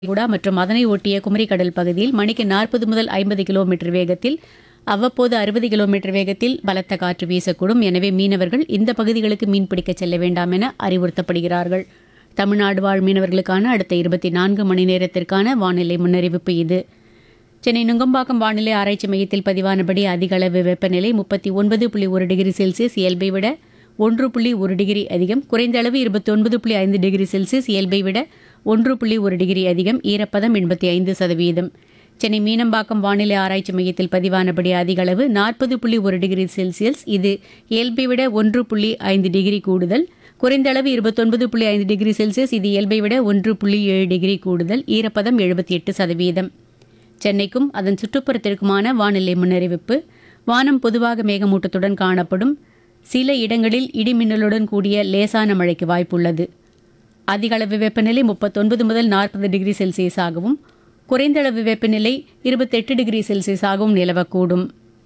குடா மற்றும் அதனை ஒட்டிய குமரிக்கடல் பகுதியில் மணிக்கு நாற்பது முதல் ஐம்பது கிலோமீட்டர் வேகத்தில் அவ்வப்போது அறுபது கிலோமீட்டர் வேகத்தில் பலத்த காற்று வீசக்கூடும் எனவே மீனவர்கள் இந்த பகுதிகளுக்கு மீன்பிடிக்க செல்ல வேண்டாம் என அறிவுறுத்தப்படுகிறார்கள் தமிழ்நாடு வாழ் மீனவர்களுக்கான அடுத்த இருபத்தி நான்கு மணி நேரத்திற்கான வானிலை முன்னறிவிப்பு இது சென்னை நுங்கம்பாக்கம் வானிலை ஆராய்ச்சி மையத்தில் பதிவானபடி அதிக அளவு வெப்பநிலை முப்பத்தி ஒன்பது புள்ளி ஒரு டிகிரி செல்சியஸ் இயல்பை விட ஒன்று புள்ளி ஒரு டிகிரி அதிகம் குறைந்த அளவு இருபத்தி ஒன்பது புள்ளி ஐந்து டிகிரி செல்சியஸ் இயல்பை விட ஒன்று புள்ளி ஒரு டிகிரி அதிகம் ஈரப்பதம் எண்பத்தி ஐந்து சதவீதம் சென்னை மீனம்பாக்கம் வானிலை ஆராய்ச்சி மையத்தில் பதிவானபடி அதிக அளவு நாற்பது புள்ளி ஒரு டிகிரி செல்சியஸ் இது இயல்பை விட ஒன்று புள்ளி ஐந்து டிகிரி கூடுதல் குறைந்த அளவு இருபத்தொன்பது புள்ளி ஐந்து டிகிரி செல்சியஸ் இது இயல்பை விட ஒன்று புள்ளி ஏழு டிகிரி கூடுதல் ஈரப்பதம் எழுபத்தி எட்டு சதவீதம் சென்னைக்கும் அதன் சுற்றுப்புறத்திற்குமான வானிலை முன்னறிவிப்பு வானம் பொதுவாக மேகமூட்டத்துடன் காணப்படும் சில இடங்களில் இடிமின்னலுடன் கூடிய லேசான மழைக்கு வாய்ப்புள்ளது அதிக அளவு வெப்பநிலை முப்பத்தொன்பது முதல் நாற்பது டிகிரி செல்சியஸாகவும் குறைந்த அளவு வெப்பநிலை இருபத்தெட்டு டிகிரி செல்சியஸாகவும் நிலவக்கூடும்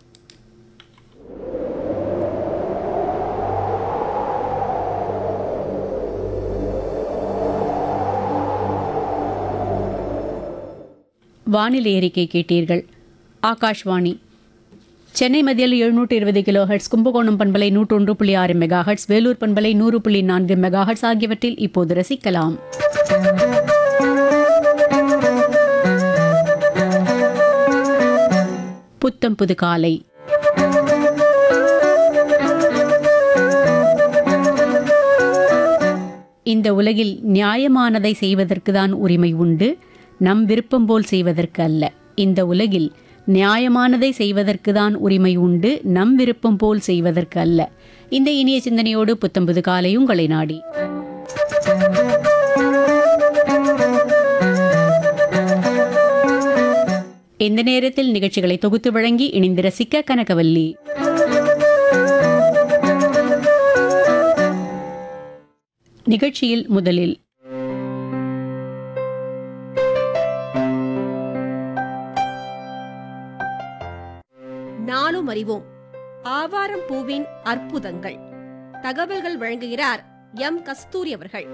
வானிலை அறிக்கை கேட்டீர்கள் ஆகாஷ்வாணி சென்னை மத்தியில் எழுநூற்று இருபது கிலோ ஹெர்ட்ஸ் கும்பகோணம் பண்பலை நூற்றொன்று புள்ளி ஆறு மெகா ஹெர்ட்ஸ் வேலூர் பண்பலை நூறு புள்ளி நான்கு மெகா ஹெர்ட்ஸ் ஆகியவற்றில் இப்போது ரசிக்கலாம் புத்தம் புது காலை இந்த உலகில் நியாயமானதை செய்வதற்கு தான் உரிமை உண்டு நம் விருப்பம் போல் செய்வதற்கு அல்ல இந்த உலகில் நியாயமானதை செய்வதற்கு தான் உரிமை உண்டு நம் விருப்பம் போல் செய்வதற்கு அல்ல இந்த இனிய சிந்தனையோடு புத்தம்புது காலை உங்களை நாடி இந்த நேரத்தில் நிகழ்ச்சிகளை தொகுத்து வழங்கி இணைந்து ரசிக்க கனகவல்லி நிகழ்ச்சியில் முதலில் நாளும் அறிவோம் ஆவாரம் பூவின் அற்புதங்கள் தகவல்கள் வழங்குகிறார் எம் கஸ்தூரி அவர்கள்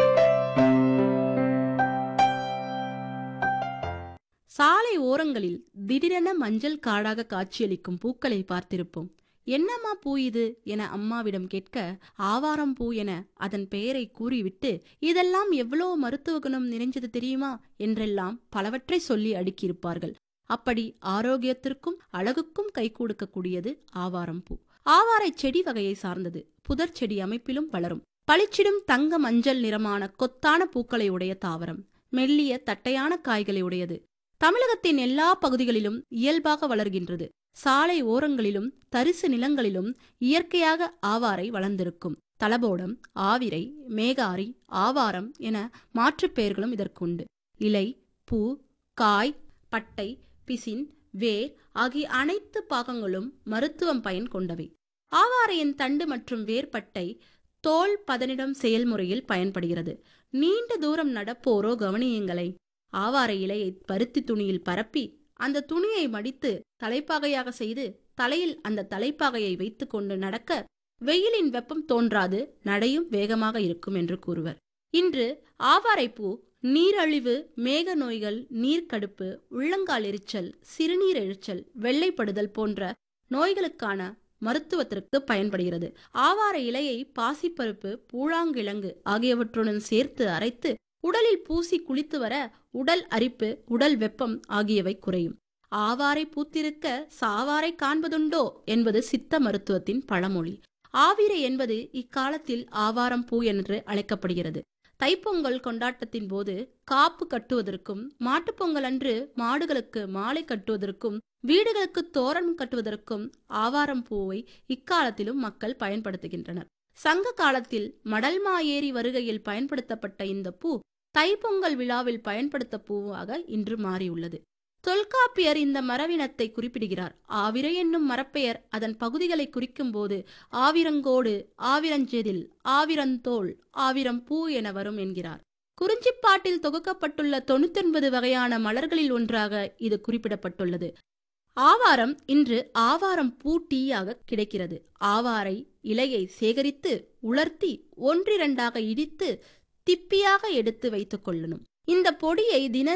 சாலை ஓரங்களில் திடீரென மஞ்சள் காடாக காட்சியளிக்கும் பூக்களை பார்த்திருப்போம் என்னம்மா பூ இது என அம்மாவிடம் கேட்க ஆவாரம் பூ என அதன் பெயரை கூறிவிட்டு இதெல்லாம் எவ்வளோ மருத்துவ குணம் நிறைஞ்சது தெரியுமா என்றெல்லாம் பலவற்றை சொல்லி அடுக்கியிருப்பார்கள் அப்படி ஆரோக்கியத்திற்கும் அழகுக்கும் கை கொடுக்கக்கூடியது ஆவாரம் பூ ஆவாரை செடி வகையை சார்ந்தது புதர் செடி அமைப்பிலும் வளரும் பளிச்சிடும் தங்க மஞ்சள் நிறமான கொத்தான பூக்களை உடைய தாவரம் மெல்லிய தட்டையான காய்களை உடையது தமிழகத்தின் எல்லா பகுதிகளிலும் இயல்பாக வளர்கின்றது சாலை ஓரங்களிலும் தரிசு நிலங்களிலும் இயற்கையாக ஆவாரை வளர்ந்திருக்கும் தலபோடம் ஆவிரை மேகாரி ஆவாரம் என மாற்றுப் பெயர்களும் இதற்குண்டு இலை பூ காய் பட்டை பிசின் வேர் ஆகிய அனைத்து பாகங்களும் மருத்துவம் பயன் கொண்டவை ஆவாரையின் தண்டு மற்றும் வேர்பட்டை தோல் பதனிடம் செயல்முறையில் பயன்படுகிறது நீண்ட தூரம் நடப்போரோ கவனியுங்களை ஆவார இலையை பருத்தி துணியில் பரப்பி அந்த துணியை மடித்து தலைப்பாகையாக செய்து தலையில் அந்த தலைப்பாகையை வைத்துக்கொண்டு நடக்க வெயிலின் வெப்பம் தோன்றாது நடையும் வேகமாக இருக்கும் என்று கூறுவர் இன்று ஆவாரைப்பூ நீரழிவு மேக நோய்கள் நீர்க்கடுப்பு உள்ளங்கால் எரிச்சல் சிறுநீர் எரிச்சல் வெள்ளைப்படுதல் போன்ற நோய்களுக்கான மருத்துவத்திற்கு பயன்படுகிறது ஆவார இலையை பாசிப்பருப்பு பூழாங்கிழங்கு ஆகியவற்றுடன் சேர்த்து அரைத்து உடலில் பூசி குளித்து வர உடல் அரிப்பு உடல் வெப்பம் ஆகியவை குறையும் ஆவாரை பூத்திருக்க சாவாரை காண்பதுண்டோ என்பது சித்த மருத்துவத்தின் பழமொழி ஆவிரை என்பது இக்காலத்தில் ஆவாரம் பூ என்று அழைக்கப்படுகிறது தைப்பொங்கல் கொண்டாட்டத்தின் போது காப்பு கட்டுவதற்கும் மாட்டுப்பொங்கல் அன்று மாடுகளுக்கு மாலை கட்டுவதற்கும் வீடுகளுக்கு தோரணம் கட்டுவதற்கும் ஆவாரம் பூவை இக்காலத்திலும் மக்கள் பயன்படுத்துகின்றனர் சங்க காலத்தில் மடல்மா ஏரி வருகையில் பயன்படுத்தப்பட்ட இந்த பூ தைப்பொங்கல் விழாவில் பயன்படுத்த பூவாக இன்று மாறியுள்ளது தொல்காப்பியர் இந்த மரவினத்தை குறிப்பிடுகிறார் ஆவிரை என்னும் மரப்பெயர் அதன் பகுதிகளை குறிக்கும் போது ஆவிரங்கோடு ஆவிரஞ்செதில் ஆவிரந்தோல் ஆவிரம் பூ என வரும் என்கிறார் குறிஞ்சிப்பாட்டில் தொகுக்கப்பட்டுள்ள தொண்ணூத்தொன்பது வகையான மலர்களில் ஒன்றாக இது குறிப்பிடப்பட்டுள்ளது ஆவாரம் இன்று ஆவாரம் பூ டீயாக கிடைக்கிறது ஆவாரை இலையை சேகரித்து உலர்த்தி ஒன்றிரண்டாக இடித்து திப்பியாக எடுத்து வைத்துக் கொள்ளணும் இந்த பொடியை தின